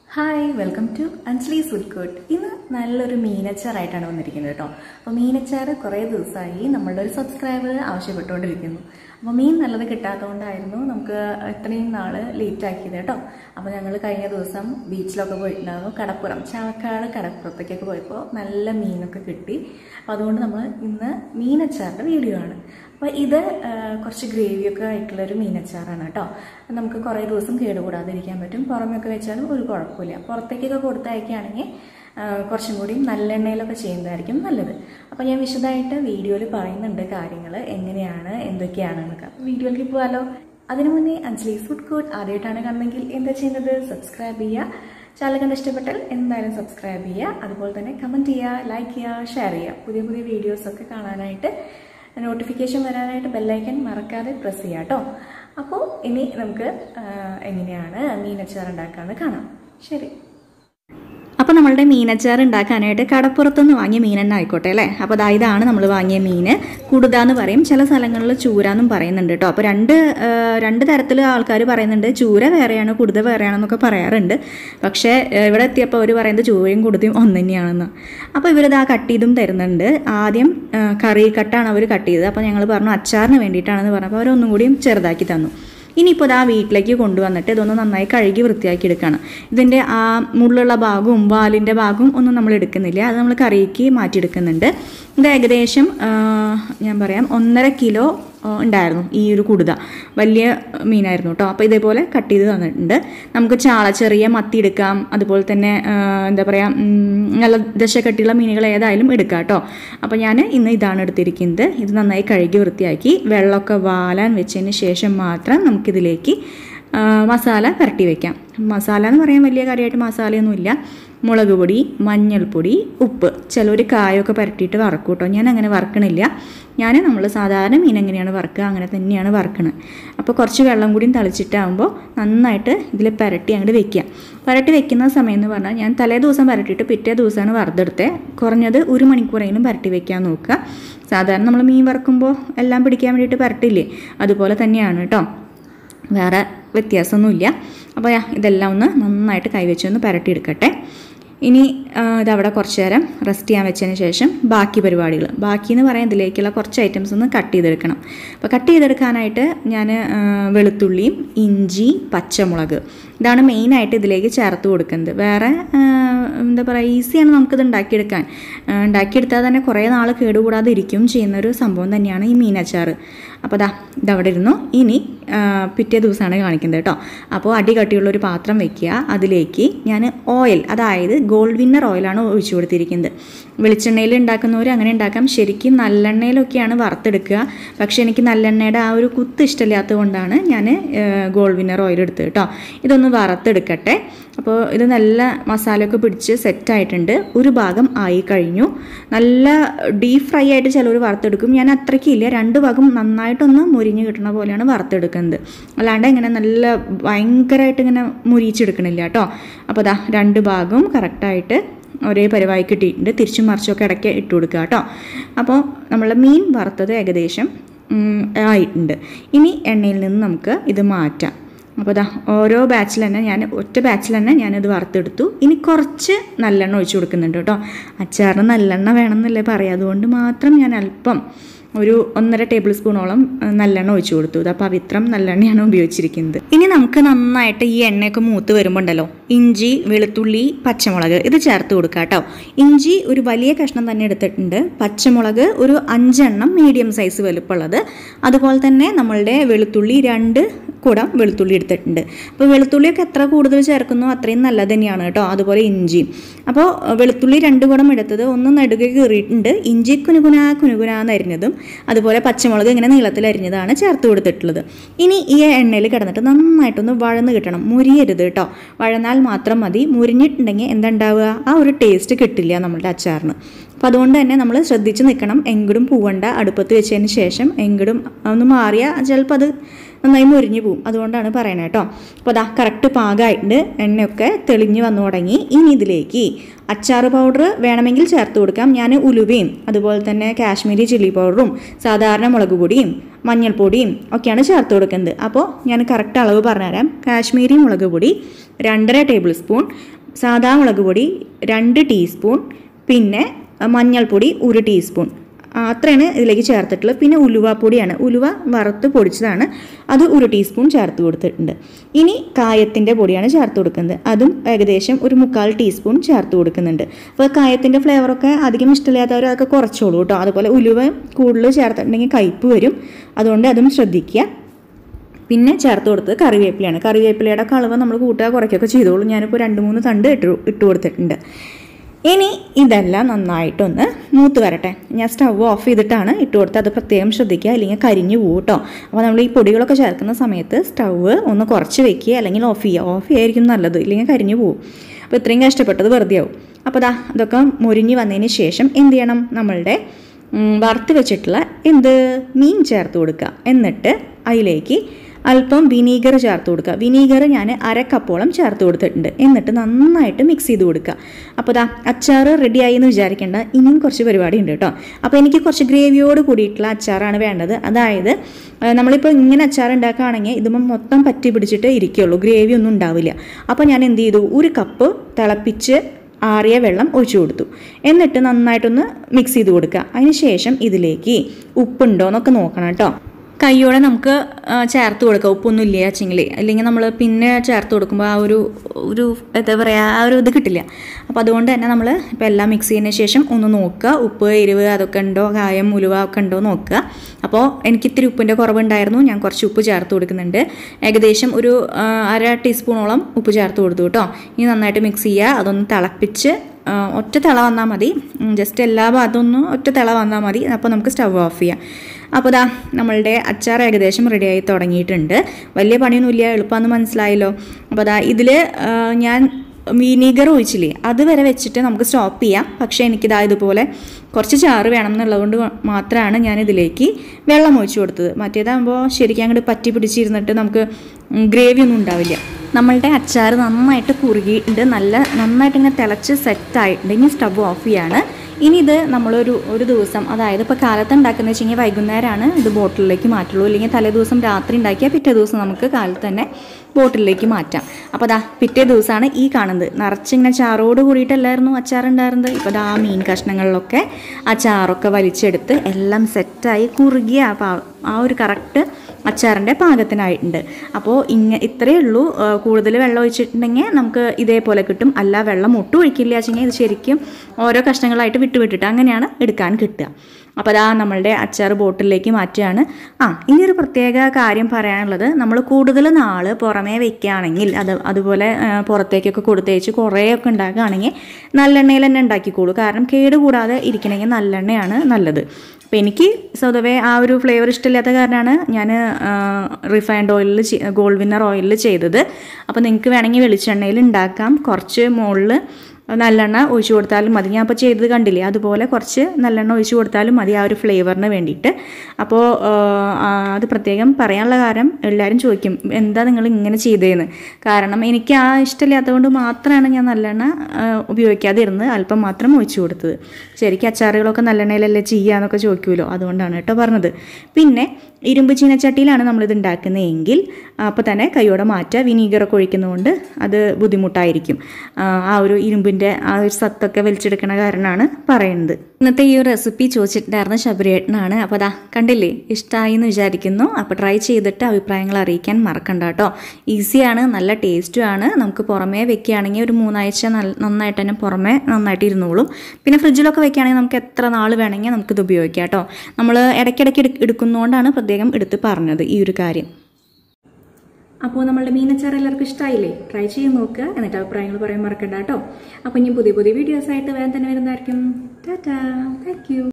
hi welcome to Anjali's food court ഇന്ന് നല്ലൊരു മീനച്ചാറായിട്ടാണ് വന്നിരിക്കുന്നത് കേട്ടോ അപ്പോൾ മീനച്ചാറ് കുറേ ദിവസമായി നമ്മളുടെ ഒരു സബ്സ്ക്രൈബർ ആവശ്യപ്പെട്ടുകൊണ്ടിരിക്കുന്നു അപ്പോൾ മീൻ നല്ലത് കിട്ടാത്തതുകൊണ്ടായിരുന്നു നമുക്ക് ഇത്രയും നാൾ ലേറ്റ് ആക്കിയത് കേട്ടോ അപ്പോൾ ഞങ്ങൾ കഴിഞ്ഞ ദിവസം ബീച്ചിലൊക്കെ പോയിട്ടുണ്ടായിരുന്നു കടപ്പുറം ചാവക്കാട് കടപ്പുറത്തേക്കൊക്കെ പോയപ്പോൾ നല്ല മീനൊക്കെ കിട്ടി അപ്പോൾ അതുകൊണ്ട് നമ്മൾ ഇന്ന് മീനച്ചാറിൻ്റെ വീഡിയോ ആണ് അപ്പോൾ ഇത് ആ, കുറച്ച് ഗ്രേവിയൊക്കെ ആയിട്ടുള്ളൊരു മീനച്ചാറാണ് കേട്ടോ നമുക്ക് കുറേ ദിവസം കേടുകൂടാതിരിക്കാൻ പറ്റും പുറമൊക്കെ വെച്ചാലും ഒരു കുഴപ്പമില്ല പുറത്തേക്കൊക്കെ കൊടുത്തയക്കുകയാണെങ്കിൽ ആ, കുറച്ചും കൂടി നല്ലെണ്ണയിലൊക്കെ ചെയ്യുന്നതായിരിക്കും നല്ലത് അപ്പോൾ ഞാൻ വിശദമായിട്ട് വീഡിയോയിൽ പറയുന്നുണ്ട് കാര്യങ്ങൾ എങ്ങനെയാണ് എന്തൊക്കെയാണെന്നൊക്കെ അപ്പോൾ വീഡിയോയിലേക്ക് പോകാമല്ലോ അതിനു മുന്നേ അഞ്ജലീസ് ഫുഡ് കോർട്ട് ആദ്യമായിട്ടാണ് കാണുന്നതെങ്കിൽ എന്താ ചെയ്യുന്നത് സബ്സ്ക്രൈബ് ചെയ്യുക ചാനൽ കണ്ട് ഇഷ്ടപ്പെട്ടാൽ എന്തായാലും സബ്സ്ക്രൈബ് ചെയ്യുക അതുപോലെ തന്നെ കമൻറ്റ് ചെയ്യുക ലൈക്ക് ചെയ്യുക ഷെയർ ചെയ്യുക പുതിയ പുതിയ വീഡിയോസൊക്കെ കാണാനായിട്ട് നോട്ടിഫിക്കേഷൻ വരാനായിട്ട് ബെല്ലൈക്കൻ മറക്കാതെ പ്രസ് ചെയ്യാം കേട്ടോ അപ്പോൾ ഇനി നമുക്ക് ആ, എങ്ങനെയാണ് മീനച്ചാർ ഉണ്ടാക്കാമെന്ന് കാണാം ശരി അപ്പോൾ നമ്മളുടെ മീനച്ചാർ ഉണ്ടാക്കാനായിട്ട് കടപ്പുറത്തുനിന്ന് വാങ്ങിയ മീൻ തന്നെ ആയിക്കോട്ടെ അല്ലേ അപ്പോൾ അതാ ഇതാണ് നമ്മൾ വാങ്ങിയ മീൻ കുടുതാന്ന് പറയും ചില സ്ഥലങ്ങളിൽ ചൂരാന്നും പറയുന്നുണ്ട് കേട്ടോ അപ്പോൾ രണ്ട് ആ, രണ്ട് തരത്തിൽ ആൾക്കാർ പറയുന്നുണ്ട് ചൂര വേറെയാണ് കുടുത വേറെയാണെന്നൊക്കെ പറയാറുണ്ട് പക്ഷേ ആ, ഇവിടെ എത്തിയപ്പോൾ അവർ പറയുന്നത് ചൂരയും കുടുതയും ഒന്ന് തന്നെയാണെന്ന് അപ്പോൾ ഇവരിത് ആ കട്ട് ചെയ്തും തരുന്നുണ്ട് ആദ്യം ആ, കറി കട്ടാണ് അവർ കട്ട് ചെയ്തത് അപ്പോൾ ഞങ്ങൾ പറഞ്ഞു അച്ചാറിന് വേണ്ടിയിട്ടാണെന്ന് പറഞ്ഞപ്പോൾ അവരൊന്നും കൂടിയും ചെറുതാക്കി തന്നു ഇനിയിപ്പോൾ ഇത് ആ വീട്ടിലേക്ക് കൊണ്ടുവന്നിട്ട് ഇതൊന്ന് നന്നായി കഴുകി വൃത്തിയാക്കി എടുക്കണം ഇതിൻ്റെ ആ മുള്ളുള്ള ഭാഗവും വാലിൻ്റെ ഭാഗവും ഒന്നും നമ്മൾ എടുക്കുന്നില്ല അത് നമ്മൾ കറിക്ക് മാറ്റിയെടുക്കുന്നുണ്ട് ഇത് ഏകദേശം ആ, ഞാൻ പറയാം ഒന്നര കിലോ ആ, ഉണ്ടായിരുന്നു ഈ ഒരു കുടുത വലിയ മീനായിരുന്നു കേട്ടോ അപ്പോൾ ഇതേപോലെ കട്ട് ചെയ്ത് തന്നിട്ടുണ്ട് നമുക്ക് ചാള ചെറിയ മത്തി എടുക്കാം അതുപോലെ തന്നെ ആ, എന്താ പറയുക ഉം, നല്ല ദശക്കട്ടിയുള്ള മീനുകൾ ഏതായാലും എടുക്കാം കേട്ടോ അപ്പോൾ ഞാൻ ഇന്ന് ഇതാണ് എടുത്തിരിക്കുന്നത് ഇത് നന്നായി കഴുകി വൃത്തിയാക്കി വെള്ളമൊക്കെ വാലാൻ വെച്ചതിന് ശേഷം മാത്രം നമുക്കിതിലേക്ക് ആ, മസാല പുരട്ടി വയ്ക്കാം മസാല എന്ന് പറയാൻ വലിയ കാര്യമായിട്ട് മസാലയൊന്നുമില്ല മുളക് പൊടി മഞ്ഞൾപ്പൊടി ഉപ്പ് ചിലർ കായൊക്കെ പുരട്ടിയിട്ട് വറക്കും കേട്ടോ ഞാൻ അങ്ങനെ വറക്കണില്ല ഞാൻ നമ്മൾ സാധാരണ മീൻ എങ്ങനെയാണ് വറക്കുക അങ്ങനെ തന്നെയാണ് വറക്കണത് അപ്പോൾ കുറച്ച് വെള്ളം കൂടിയും തളിച്ചിട്ടാകുമ്പോൾ നന്നായിട്ട് ഇതിൽ പുരട്ടി അങ്ങോട്ട് വെക്കുക പുരട്ടി വെക്കുന്ന സമയം എന്ന് പറഞ്ഞാൽ ഞാൻ തലേ ദിവസം പുരട്ടിയിട്ട് പിറ്റേ ദിവസമാണ് വറുതെടുത്തത് കുറഞ്ഞത് ഒരു മണിക്കൂറെങ്കിലും പുരട്ടി വെക്കാൻ നോക്കുക സാധാരണ നമ്മൾ മീൻ വറക്കുമ്പോൾ എല്ലാം പിടിക്കാൻ വേണ്ടിയിട്ട് പുരട്ടില്ലേ അതുപോലെ തന്നെയാണ് കേട്ടോ വേറെ വ്യത്യാസമൊന്നുമില്ല അപ്പോൾ യാ, ഇതെല്ലാം ഒന്ന് നന്നായിട്ട് കൈവച്ച് ഒന്ന് പുരട്ടിയെടുക്കട്ടെ ഇനി ആ, ഇതവിടെ കുറച്ച് നേരം റെസ്റ്റ് ചെയ്യാൻ വെച്ചതിന് ശേഷം ബാക്കി പരിപാടികൾ ബാക്കി എന്ന് പറയാൻ ഇതിലേക്കുള്ള കുറച്ച് ഐറ്റംസ് ഒന്ന് കട്ട് ചെയ്തെടുക്കണം അപ്പോൾ കട്ട് ചെയ്തെടുക്കാനായിട്ട് ഞാൻ ആ, വെളുത്തുള്ളിയും ഇഞ്ചി പച്ചമുളക് ഇതാണ് മെയിനായിട്ട് ഇതിലേക്ക് ചേർത്ത് കൊടുക്കുന്നത് വേറെ ആ, എന്താ പറയുക ഈസിയാണ് നമുക്കിത് ഉണ്ടാക്കിയെടുക്കാൻ ആ, ഉണ്ടാക്കിയെടുത്താൽ തന്നെ കുറേ നാൾ കേടുകൂടാതെ ഇരിക്കും ചെയ്യുന്നൊരു സംഭവം തന്നെയാണ് ഈ മീനച്ചാറ് അപ്പോൾ ദാ ഇതവിടെ ഇരുന്നു ഇനി ആ, പിറ്റേ ദിവസമാണ് കാണിക്കുന്നത് കേട്ടോ അപ്പോൾ അടി കട്ടിയുള്ള ഒരു പാത്രം വെക്കുക അതിലേക്ക് ഞാൻ ഓയിൽ അതായത് ഗോൾഡ് വിന്നർ ഓയിലാണ് ഒഴിച്ചു കൊടുത്തിരിക്കുന്നത് വെളിച്ചെണ്ണയിൽ ഉണ്ടാക്കുന്നവർ അങ്ങനെ ഉണ്ടാക്കാം ശരിക്കും നല്ലെണ്ണയിലൊക്കെയാണ് വറുത്തെടുക്കുക പക്ഷേ എനിക്ക് നല്ലെണ്ണയുടെ ആ ഒരു കുത്ത് ഇഷ്ടമില്ലാത്തത് കൊണ്ടാണ് ഞാൻ ഗോൾഡ് വിന്നർ ഓയിൽ എടുത്തത് കേട്ടോ ഇതൊന്ന് വറുത്തെടുക്കട്ടെ അപ്പോൾ ഇത് നല്ല മസാലയൊക്കെ പിടിച്ച് സെറ്റായിട്ടുണ്ട് ഒരു ഭാഗം ആയി കഴിഞ്ഞു നല്ല ഡീപ് ഫ്രൈ ആയിട്ട് ചിലർ വറുത്തെടുക്കും ഞാൻ അത്രയ്ക്കില്ല രണ്ട് ഭാഗം നന്നായിട്ടൊന്ന് മുരിഞ്ഞ് കിട്ടുന്ന പോലെയാണ് വറുത്തെടുക്കുന്നത് അല്ലാണ്ട് ഇങ്ങനെ നല്ല ഭയങ്കരമായിട്ട് ഇങ്ങനെ മുരിച്ചെടുക്കണില്ല കേട്ടോ അപ്പോൾ അതാ രണ്ട് ഭാഗവും കറക്റ്റായിട്ട് ഒരേ പരിവായി കിട്ടിയിട്ടുണ്ട് തിരിച്ചും മറിച്ചൊക്കെ ഇടയ്ക്ക് ഇട്ട് കൊടുക്കുക കേട്ടോ അപ്പോൾ നമ്മളെ മീൻ വറുത്തത് ഏകദേശം ഉം, ആയിട്ടുണ്ട് ഇനി എണ്ണയിൽ നിന്ന് നമുക്ക് ഇത് മാറ്റാം അപ്പോൾ ഇതാ ഓരോ ബാച്ചിൽ തന്നെ ഞാൻ ഒറ്റ ബാച്ചിൽ തന്നെ ഞാനിത് വറുത്തെടുത്തു ഇനി കുറച്ച് നല്ലെണ്ണ ഒഴിച്ചു കൊടുക്കുന്നുണ്ട് കേട്ടോ അച്ചാറിന് നല്ലെണ്ണ വേണമെന്നല്ലേ പറയാം അതുകൊണ്ട് മാത്രം ഞാൻ അല്പം ഒരു ഒന്നര ടേബിൾ സ്പൂണോളം ആ, നല്ലെണ്ണ ഒഴിച്ചു കൊടുത്തു ഇത് പവിത്രം നല്ലെണ്ണയാണ് ഉപയോഗിച്ചിരിക്കുന്നത് ഇനി നമുക്ക് നന്നായിട്ട് ഈ എണ്ണയൊക്കെ മൂത്ത് വരുമ്പോൾ ഉണ്ടല്ലോ ഇഞ്ചി വെളുത്തുള്ളി പച്ചമുളക് ഇത് ചേർത്ത് കൊടുക്കുക കേട്ടോ ഇഞ്ചി ഒരു വലിയ കഷ്ണം തന്നെ എടുത്തിട്ടുണ്ട് പച്ചമുളക് ഒരു അഞ്ചെണ്ണം മീഡിയം സൈസ് വലുപ്പമുള്ളത് അതുപോലെ തന്നെ നമ്മളുടെ വെളുത്തുള്ളി രണ്ട് കുടം വെളുത്തുള്ളി എടുത്തിട്ടുണ്ട് അപ്പോൾ വെളുത്തുള്ളിയൊക്കെ എത്ര കൂടുതൽ ചേർക്കുന്നോ അത്രയും നല്ലത് തന്നെയാണ് കേട്ടോ അതുപോലെ ഇഞ്ചിയും അപ്പോൾ വെളുത്തുള്ളി രണ്ട് കുടം എടുത്തത് ഒന്ന് നെടുക കീറിയിട്ടുണ്ട് ഇഞ്ചി കുനുകുന കുനുകുനാന്ന് അരിഞ്ഞതും അതുപോലെ പച്ചമുളക് ഇങ്ങനെ നീളത്തിൽ അരിഞ്ഞതാണ് ചേർത്ത് കൊടുത്തിട്ടുള്ളത് ഇനി ഈ എണ്ണയിൽ കിടന്നിട്ട് നന്നായിട്ടൊന്ന് വഴന്ന് കിട്ടണം മുരിയരുത് കേട്ടോ വഴന്നാൽ മാത്രം മതി മുരിഞ്ഞിട്ടുണ്ടെങ്കിൽ എന്താ ഉണ്ടാവുക ആ ഒരു ടേസ്റ്റ് കിട്ടില്ല നമ്മളുടെ അച്ചാറിന് അപ്പോൾ അതുകൊണ്ട് തന്നെ നമ്മൾ ശ്രദ്ധിച്ച് നിൽക്കണം എങ്കിലും പൂവണ്ട അടുപ്പത്ത് വെച്ചതിന് ശേഷം എങ്കിലും ഒന്ന് മാറിയാൽ ചിലപ്പോൾ അത് നന്നായി മുരിഞ്ഞു പോവും അതുകൊണ്ടാണ് പറയണത് കേട്ടോ അപ്പോൾ അതാ കറക്റ്റ് പാകമായിട്ടുണ്ട് എണ്ണയൊക്കെ തെളിഞ്ഞ് വന്നു തുടങ്ങി ഇനി ഇതിലേക്ക് അച്ചാർ പൗഡർ വേണമെങ്കിൽ ചേർത്ത് കൊടുക്കാം ഞാൻ ഉലുവയും അതുപോലെ തന്നെ കാശ്മീരി ചില്ലി പൗഡറും സാധാരണ മുളക് പൊടിയും മഞ്ഞൾപ്പൊടിയും ഒക്കെയാണ് ചേർത്ത് കൊടുക്കുന്നത് അപ്പോൾ ഞാൻ കറക്റ്റ് അളവ് പറഞ്ഞുതരാം കാശ്മീരി മുളക് പൊടി രണ്ടര ടേബിൾ സ്പൂൺ സാദാ മുളക് പൊടി രണ്ട് ടീസ്പൂൺ പിന്നെ മഞ്ഞൾപ്പൊടി ഒരു ടീസ്പൂൺ ആ, അത്രയാണ് ഇതിലേക്ക് ചേർത്തിട്ടുള്ളത് പിന്നെ ഉലുവാപ്പൊടിയാണ് ഉലുവ വറുത്ത് പൊടിച്ചതാണ് അത് ഒരു ടീസ്പൂൺ ചേർത്ത് കൊടുത്തിട്ടുണ്ട് ഇനി കായത്തിൻ്റെ പൊടിയാണ് ചേർത്ത് കൊടുക്കുന്നത് അതും ഏകദേശം ഒരു മുക്കാൽ ടീസ്പൂൺ ചേർത്ത് കൊടുക്കുന്നുണ്ട് അപ്പോൾ കായത്തിൻ്റെ ഫ്ലേവറൊക്കെ അധികം ഇഷ്ടമില്ലാത്തവർ അതൊക്കെ കുറച്ചോളൂ കേട്ടോ അതുപോലെ ഉലുവ കൂടുതൽ ചേർത്തിട്ടുണ്ടെങ്കിൽ കയ്പ്പ് വരും അതുകൊണ്ട് അതും ശ്രദ്ധിക്കുക പിന്നെ ചേർത്ത് കൊടുത്തത് കറിവേപ്പിലയാണ് കറിവേപ്പിലയുടെ കളവ് നമ്മൾ കൂട്ടുക കുറയ്ക്കുകയൊക്കെ ചെയ്തോളൂ ഞാനിപ്പോൾ രണ്ട് മൂന്ന് തണ്ട് ഇട്ട് ഇട്ട് കൊടുത്തിട്ടുണ്ട് ഇനി ഇതെല്ലാം നന്നായിട്ടൊന്ന് മൂത്ത് വരട്ടെ ഞാൻ സ്റ്റവ് ഓഫ് ചെയ്തിട്ടാണ് ഇട്ട് കൊടുത്തത് അത് പ്രത്യേകം ശ്രദ്ധിക്കുക അല്ലെങ്കിൽ കരിഞ്ഞു പോകും കേട്ടോ അപ്പോൾ നമ്മൾ ഈ പൊടികളൊക്കെ ചേർക്കുന്ന സമയത്ത് സ്റ്റവ് ഒന്ന് കുറച്ച് വെക്കുക അല്ലെങ്കിൽ ഓഫ് ചെയ്യുക ഓഫ് ചെയ്യായിരിക്കും നല്ലത് ഇല്ലെങ്കിൽ കരിഞ്ഞു പോകും അപ്പോൾ ഇത്രയും കഷ്ടപ്പെട്ടത് വെറുതെ ആവും അപ്പോൾ ദാ ഇതൊക്കെ മുരിഞ്ഞ് വന്നതിന് ശേഷം എന്ത് ചെയ്യണം നമ്മളുടെ ഉം, വറുത്ത് വെച്ചിട്ടുള്ള എന്ത് മീൻ ചേർത്ത് കൊടുക്കുക എന്നിട്ട് അതിലേക്ക് അല്പം വിനീഗർ ചേർത്ത് കൊടുക്കുക വിനീഗർ ഞാൻ അര കപ്പോളം ചേർത്ത് കൊടുത്തിട്ടുണ്ട് എന്നിട്ട് നന്നായിട്ട് മിക്സ് ചെയ്ത് കൊടുക്കുക അപ്പോൾ ദാ അച്ചാർ റെഡിയായി എന്ന് വിചാരിക്കേണ്ട ഇനിയും കുറച്ച് പരിപാടി ഉണ്ട് കേട്ടോ അപ്പോൾ എനിക്ക് കുറച്ച് ഗ്രേവിയോട് കൂടിയിട്ടുള്ള അച്ചാറാണ് വേണ്ടത് അതായത് ആ, നമ്മളിപ്പോൾ ഇങ്ങനെ അച്ചാർ ഉണ്ടാക്കുകയാണെങ്കിൽ ഇതുമ്പോൾ മൊത്തം പറ്റി പിടിച്ചിട്ട് ഇരിക്കുകയുള്ളൂ ഗ്രേവി ഒന്നും ഉണ്ടാവില്ല അപ്പോൾ ഞാൻ എന്ത് ചെയ്തു ഒരു കപ്പ് തിളപ്പിച്ച് ആറിയ വെള്ളം ഒഴിച്ചു കൊടുത്തു എന്നിട്ട് നന്നായിട്ടൊന്ന് മിക്സ് ചെയ്ത് കൊടുക്കുക അതിന് ശേഷം ഇതിലേക്ക് ഉപ്പുണ്ടോ എന്നൊക്കെ നോക്കണം കേട്ടോ കൈയോടെ നമുക്ക് ആ, ചേർത്ത് കൊടുക്കാം ഉപ്പൊന്നും ഇല്ല വെച്ചെങ്കിൽ അല്ലെങ്കിൽ നമ്മൾ പിന്നെ ചേർത്ത് കൊടുക്കുമ്പോൾ ആ ഒരു ഒരു എന്താ പറയുക ആ ഒരു ഇത് കിട്ടില്ല അപ്പോൾ അതുകൊണ്ട് തന്നെ നമ്മൾ ഇപ്പോൾ എല്ലാം മിക്സ് ചെയ്തതിന് ശേഷം ഒന്ന് നോക്കുക ഉപ്പ് എരിവ് അതൊക്കെ ഉണ്ടോ കായം ഉലുവ ഒക്കെ ഉണ്ടോ നോക്കുക അപ്പോൾ എനിക്ക് ഇത്തിരി ഉപ്പിൻ്റെ കുറവുണ്ടായിരുന്നു ഞാൻ കുറച്ച് ഉപ്പ് ചേർത്ത് കൊടുക്കുന്നുണ്ട് ഏകദേശം ഒരു ആ, അര ടീസ്പൂണോളം ഉപ്പ് ചേർത്ത് കൊടുത്തു കേട്ടോ ഇനി നന്നായിട്ട് മിക്സ് ചെയ്യുക അതൊന്ന് തിളപ്പിച്ച് ആ, ഒറ്റ തിള വന്നാൽ മതി ജസ്റ്റ് എല്ലാ ഭാഗത്തും ഒന്ന് ഒറ്റ തിള വന്നാൽ മതി അപ്പോൾ നമുക്ക് സ്റ്റവ് ഓഫ് ചെയ്യാം അപ്പോൾ ദാ നമ്മളുടെ അച്ചാർ ഏകദേശം റെഡിയായി തുടങ്ങിയിട്ടുണ്ട് വലിയ പണിയൊന്നുമില്ല എളുപ്പമെന്ന് മനസ്സിലായല്ലോ അപ്പോൾ ദാ ഇതിൽ ഞാൻ വിനീഗർ ഒഴിച്ചില്ലേ അത് വരെ വെച്ചിട്ട് നമുക്ക് സ്റ്റോപ്പ് ചെയ്യാം പക്ഷേ എനിക്കിതാ ഇതുപോലെ കുറച്ച് ചാറ് വേണം എന്നുള്ളതുകൊണ്ട് മാത്രമാണ് ഞാൻ ഇതിലേക്ക് വെള്ളം ഒഴിച്ചു കൊടുത്തത് മറ്റേതാകുമ്പോൾ ശരിക്കും അങ്ങോട്ട് പറ്റി പിടിച്ചിരുന്നിട്ട് നമുക്ക് ഗ്രേവി ഒന്നും ഉണ്ടാവില്ല നമ്മളുടെ അച്ചാർ നന്നായിട്ട് കുറുകിയിട്ടുണ്ട് നല്ല നന്നായിട്ട് ഇങ്ങനെ തിളച്ച് സെറ്റായിട്ടുണ്ട് ഇനി സ്റ്റവ് ഓഫ് ചെയ്യാണ് ഇനി ഇത് നമ്മളൊരു ഒരു ദിവസം അതായത് ഇപ്പോൾ കാലത്ത് ഉണ്ടാക്കുന്നത് വെച്ച് കഴിഞ്ഞാൽ വൈകുന്നേരമാണ് ഇത് ബോട്ടിലേക്ക് മാറ്റുള്ളൂ അല്ലെങ്കിൽ തലേ ദിവസം രാത്രി ഉണ്ടാക്കിയാൽ പിറ്റേ ദിവസം നമുക്ക് കാലത്ത് തന്നെ ബോട്ടിലേക്ക് മാറ്റാം അപ്പോൾ ദാ പിറ്റേ ദിവസമാണ് ഈ കാണുന്നത് നിറച്ചിങ്ങനെ ചാറോട് കൂടിയിട്ടല്ലായിരുന്നു അച്ചാർ ഉണ്ടായിരുന്നത് ഇപ്പോൾ ദാ ആ മീൻ കഷ്ണങ്ങളിലൊക്കെ ആ ചാറൊക്കെ വലിച്ചെടുത്ത് എല്ലാം സെറ്റായി കുറുകിയ ആ പാ- ആ ഒരു കറക്റ്റ് അച്ചാറിൻ്റെ പാകത്തിനായിട്ടുണ്ട് അപ്പോൾ ഇങ്ങ ഇത്രയേ ഉള്ളൂ കൂടുതൽ വെള്ളം ഒഴിച്ചിട്ടുണ്ടെങ്കിൽ നമുക്ക് ഇതേപോലെ കിട്ടും അല്ല വെള്ളം ഒട്ടും ഒഴിക്കില്ല വെച്ചെങ്കിൽ ഇത് ശരിക്കും ഓരോ കഷ്ണങ്ങളായിട്ട് വിട്ട് വിട്ടിട്ട് അങ്ങനെയാണ് എടുക്കാൻ കിട്ടുക അപ്പോൾ അതാ നമ്മളുടെ അച്ചാർ ബോട്ടിലേക്ക് മാറ്റുകയാണ് ആ ഇനി ഒരു പ്രത്യേക കാര്യം പറയാനുള്ളത് നമ്മൾ കൂടുതൽ നാൾ പുറമേ വെക്കുകയാണെങ്കിൽ അത് അതുപോലെ ആ, പുറത്തേക്കൊക്കെ കൊടുത്തേച്ച് കുറേയൊക്കെ ഉണ്ടാക്കുകയാണെങ്കിൽ നല്ലെണ്ണയിൽ തന്നെ ഉണ്ടാക്കിക്കോളൂ കാരണം കേട് കൂടാതെ ഇരിക്കണമെങ്കിൽ നല്ലെണ്ണയാണ് നല്ലത് അപ്പോൾ എനിക്ക് സ്വതവേ ആ ഒരു ഫ്ലേവർ ഇഷ്ടമില്ലാത്ത കാരണമാണ് ഞാൻ റിഫൈൻഡ് ഓയിലിൽ ഗോൾഡ് വിന്നർ ഓയിലിൽ ചെയ്തത് അപ്പോൾ നിങ്ങൾക്ക് വേണമെങ്കിൽ വെളിച്ചെണ്ണയിൽ ഉണ്ടാക്കാം കുറച്ച് മുകളിൽ നല്ലെണ്ണ ഒഴിച്ചു കൊടുത്താലും മതി ഞാൻ അപ്പോൾ ചെയ്തത് കണ്ടില്ലേ അതുപോലെ കുറച്ച് നല്ലെണ്ണ ഒഴിച്ചു കൊടുത്താലും മതി ആ ഒരു ഫ്ലേവറിന് വേണ്ടിയിട്ട് അപ്പോൾ ആ, അത് പ്രത്യേകം പറയാനുള്ള കാരണം എല്ലാവരും ചോദിക്കും എന്താ നിങ്ങൾ ഇങ്ങനെ ചെയ്തതെന്ന് കാരണം എനിക്ക് ആ ഇഷ്ടമില്ലാത്തതുകൊണ്ട് മാത്രമാണ് ഞാൻ നല്ലെണ്ണ ആ, ഉപയോഗിക്കാതിരുന്നത് അല്പം മാത്രം ഒഴിച്ചു കൊടുത്തത് ശരിക്കും അച്ചാറുകളൊക്കെ നല്ലെണ്ണയിലല്ലേ ചെയ്യുക എന്നൊക്കെ ചോദിക്കുമല്ലോ അതുകൊണ്ടാണ് കേട്ടോ പറഞ്ഞത് പിന്നെ ഇരുമ്പ് ചീനച്ചട്ടിയിലാണ് നമ്മളിത് ഉണ്ടാക്കുന്നതെങ്കിൽ അപ്പോൾ തന്നെ കൈയോടെ മാറ്റുക വിനീഗറൊക്കെ ഒഴിക്കുന്നതുകൊണ്ട് അത് ബുദ്ധിമുട്ടായിരിക്കും ആ, ആ ഒരു ഇരുമ്പിൻ്റെ ആ ഒരു സത്തൊക്കെ വലിച്ചെടുക്കണ കാരണമാണ് പറയുന്നത് ഇന്നത്തെ ഈ ഒരു റെസിപ്പി ചോദിച്ചിട്ടുണ്ടായിരുന്ന ശബരിയേട്ടനാണ് അപ്പോൾ അതാ കണ്ടില്ലേ ഇഷ്ടമായി എന്ന് വിചാരിക്കുന്നു അപ്പോൾ ട്രൈ ചെയ്തിട്ട് അഭിപ്രായങ്ങൾ അറിയിക്കാൻ മറക്കണ്ട കേട്ടോ ഈസിയാണ് നല്ല ടേസ്റ്റും ആണ് നമുക്ക് പുറമേ വെക്കുകയാണെങ്കിൽ ഒരു മൂന്നാഴ്ച നല്ല നന്നായിട്ട് തന്നെ പുറമേ നന്നായിട്ട് ഇരുന്നോളും പിന്നെ ഫ്രിഡ്ജിലൊക്കെ വെക്കുകയാണെങ്കിൽ നമുക്ക് എത്ര നാൾ വേണമെങ്കിൽ നമുക്കിത് ഉപയോഗിക്കാം കേട്ടോ നമ്മൾ ഇടയ്ക്കിടയ്ക്ക് എടു- എടുക്കുന്നതുകൊണ്ടാണ് പ്രത്യേകം എടുത്ത് പറഞ്ഞത് ഈ ഒരു കാര്യം അപ്പോൾ നമ്മളുടെ മീനച്ചാർ എല്ലാവർക്കും ഇഷ്ടമായില്ലേ ട്രൈ ചെയ്ത് നോക്കുക എന്നിട്ട് അഭിപ്രായങ്ങൾ പറയാൻ മറക്കണ്ട കേട്ടോ അപ്പോൾ ഇനി പുതിയ പുതിയ വീഡിയോസ് ആയിട്ട് വേഗം തന്നെ വരുന്നതായിരിക്കും ടാറ്റാ താങ്ക് യു